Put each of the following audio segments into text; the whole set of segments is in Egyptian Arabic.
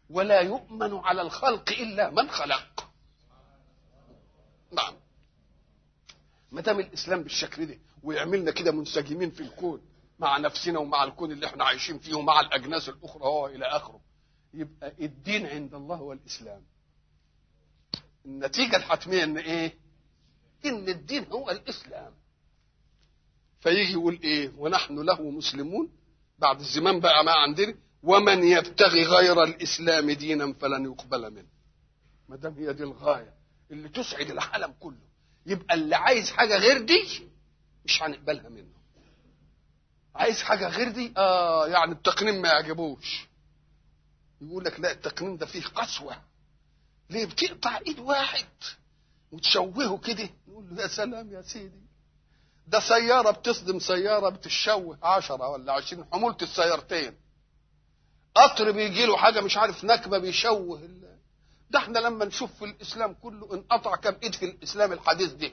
ولا يؤمن على الخلق الا من خلق نعم ما دام الاسلام بالشكل ده ويعملنا كده منسجمين في الكون مع نفسنا ومع الكون اللي احنا عايشين فيه ومع الاجناس الاخرى هو الى اخره يبقى الدين عند الله هو الاسلام النتيجه الحتميه ان ايه ان الدين هو الاسلام فيجي يقول ايه ونحن له مسلمون بعد الزمان بقى ما عندنا ومن يبتغي غير الاسلام دينا فلن يقبل منه ما دام هي دي الغايه اللي تسعد العالم كله يبقى اللي عايز حاجه غير دي مش هنقبلها منه عايز حاجه غير دي اه يعني التقنين ما يعجبوش يقول لك لا التقنين ده فيه قسوه ليه بتقطع ايد واحد وتشوهه كده نقول له يا سلام يا سيدي ده سيارة بتصدم سيارة بتشوه عشرة ولا عشرين حمولة السيارتين قطر بيجي له حاجة مش عارف نكبة بيشوه ال... ده احنا لما نشوف في الإسلام كله انقطع كم إيد في الإسلام الحديث ده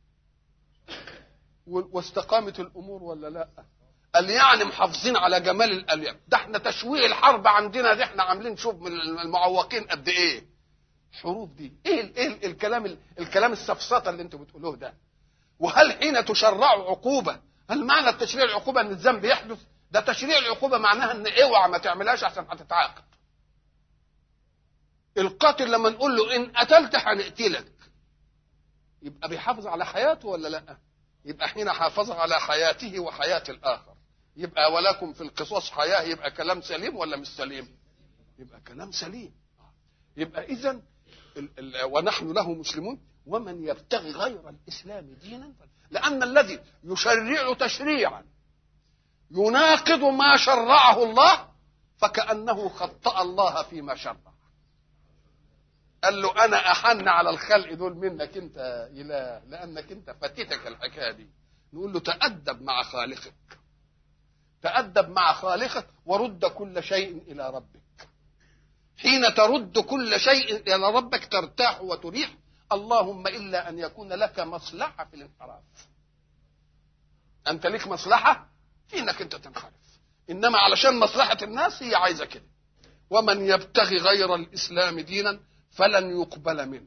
واستقامت الأمور ولا لا قال يعني محافظين على جمال الأليام ده احنا تشويه الحرب عندنا دي احنا عاملين شوف من المعوقين قد ايه حروب دي ايه ال ايه ال الكلام الكلام السفسطه اللي انتوا بتقولوه ده وهل حين تشرع عقوبه هل معنى التشريع العقوبه ان الذنب يحدث ده تشريع العقوبه معناها ان اوعى ما تعملهاش عشان هتتعاقب القاتل لما نقول له ان قتلت هنقتلك يبقى بيحافظ على حياته ولا لا يبقى حين حافظ على حياته وحياه الاخر يبقى ولكم في القصاص حياه يبقى كلام سليم ولا مش سليم يبقى كلام سليم يبقى اذا ونحن له مسلمون ومن يبتغي غير الاسلام دينا لان الذي يشرع تشريعا يناقض ما شرعه الله فكانه خطا الله فيما شرع قال له انا احن على الخلق دول منك انت اله لانك انت فاتتك الحكايه دي نقول له تادب مع خالقك تادب مع خالقك ورد كل شيء الى ربك حين ترد كل شيء الى ربك ترتاح وتريح اللهم الا ان يكون لك مصلحه في الانحراف انت لك مصلحه في انك انت تنحرف انما علشان مصلحه الناس هي عايزه كده ومن يبتغي غير الاسلام دينا فلن يقبل منه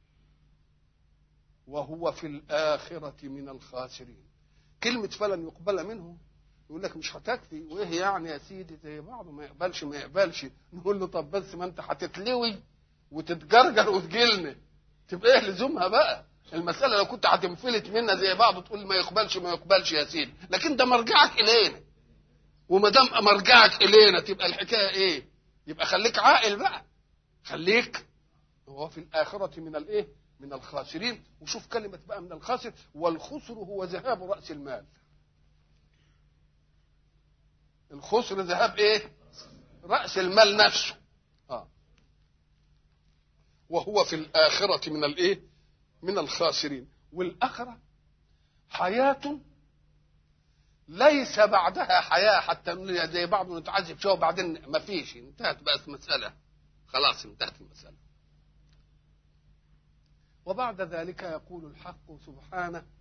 وهو في الآخرة من الخاسرين كلمة فلن يقبل منه يقول لك مش هتكفي وايه يعني يا سيدي زي بعضه ما يقبلش ما يقبلش نقول له طب بس ما انت هتتلوي وتتجرجر وتجيلنا تبقى ايه لزومها بقى المسألة لو كنت هتنفلت منا زي بعض تقول ما يقبلش ما يقبلش يا سيدي لكن ده مرجعك إلينا وما دام مرجعك إلينا تبقى الحكاية إيه؟ يبقى خليك عاقل بقى خليك هو في الآخرة من الإيه؟ من الخاسرين وشوف كلمة بقى من الخاسر والخسر هو ذهاب رأس المال الخسر ذهاب إيه؟ رأس المال نفسه آه. وهو في الآخرة من الإيه؟ من الخاسرين والآخرة حياة ليس بعدها حياة حتى نقول زي بعض نتعذب شوية وبعدين ما فيش انتهت بقت مسألة خلاص انتهت المسألة وبعد ذلك يقول الحق سبحانه